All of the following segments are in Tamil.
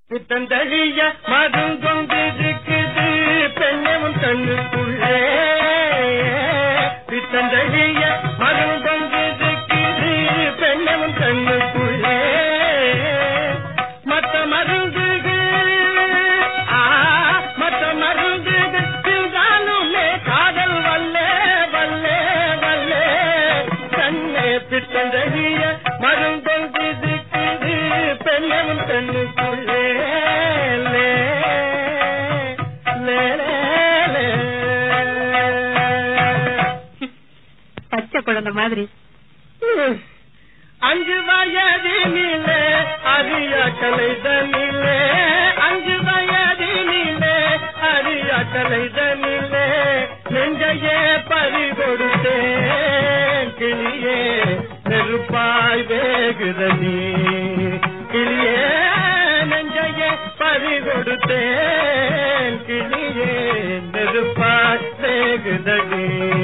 பித்தந்தழிய மருங்கொண்டிருக்குது பெண்ணவன் கண்ணுக்குள்ளே பித்தந்தழிய மருங்கொண்டிருக்குது பெண்ணவன் கண்ணுக்குள்ளே மத்த மருந்துகள் ஆ, மத்த மருந்துகள் இருந்தாலுமே காதல் வல்லே வல்லே வல்லே கண்ணே பித்தந்தழிய மருங்கொண்டிருக்குது பெண்ணவன் கண்ணுக்குள்ளே லே, லே, லே, லே. பச்சை குழந்தை மாதிரி அஞ்சு வயதினிலே அரிய கலைதனிலே அஞ்சு வயதினிலே அரிய கலைதனிலே நெஞ்சையே பறி கொடுத்தேன் கிளியே நெருப்பாய் வேகுதனி கிளியே நெஞ்சையே பறி கொடுத்தேன் கிளியே நெருப்பாய் வேகுதனி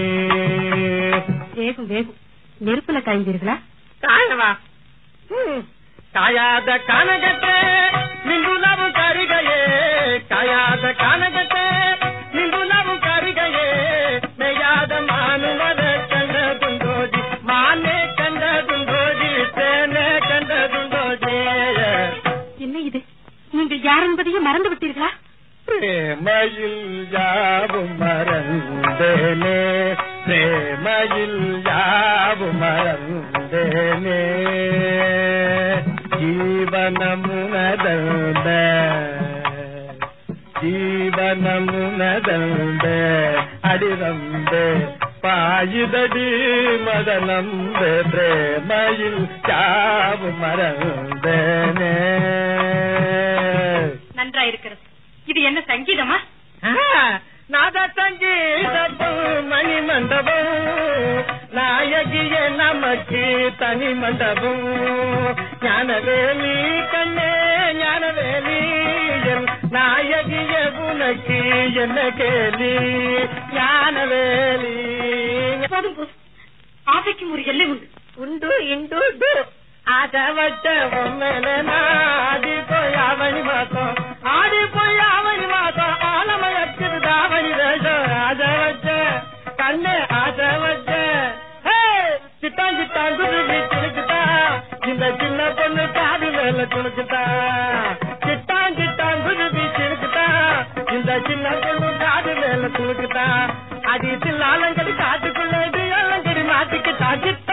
வேகும் வேகும் நெருப்புல காய்ந்தீர்களா காயவா ம். காயாத கானகத்தே நின்றுலவும் கருகையே காயாத கானகத்தே நின்றுலவும் கருகையே மெய்யாத மானுவத கண்டதுண்டோடி மானே கண்டதுண்டோடி தேனே கண்டதுண்டோடி என்ன இது நீங்க யார் என்பதையும் மறந்து விட்டீர்களா பிரேமையில் யாவும் மறந்தேனே பிரேமையில் யாவும் மறந்தேனே ஜீவனமுனதந்த ஜீவனமுனதந்த அடிரந்த பாயுதடி மதனந்த பிரேமையில் யாவும் மறந்தேனே நன்றா இருக்கிறது இது என்ன சங்கீதமா நாத சங்கீதம் மணி மண்டபம் நாயகிய நமக்கு தனி மண்டபம் ஞானவேலி கண்ணே ஞானவேலி என் நாயகிய உனக்கு என்ன கேலி ஞானவேலி போதும் போதும் ஆசைக்கும் ஒரு எல்லை உண்டு உண்டு இண்டு டு. ஆசை வச்ச பொம்மல ஆடி போய் அவனி மாசம் ஆடி போய் அவனி மாசம் ஆலமயத்துக்கு தாவணி வேஷம் ஆசை வச்ச கண்ணு ஆசை வச்ச ஹே! சிட்டான் சிட்டான் குருவி சிலுக்குதா இந்த சின்ன பொண்ணு காது மேல துணுக்குதா சிட்டான் சிட்டான் குருவி சிலுக்குதா இந்த சின்ன பொண்ணு காது மேல துணுக்குதா அடி சில்லாலங்கடி காட்டுக்குள்ள அலங்கடி மாட்டுக்கு தாக்கி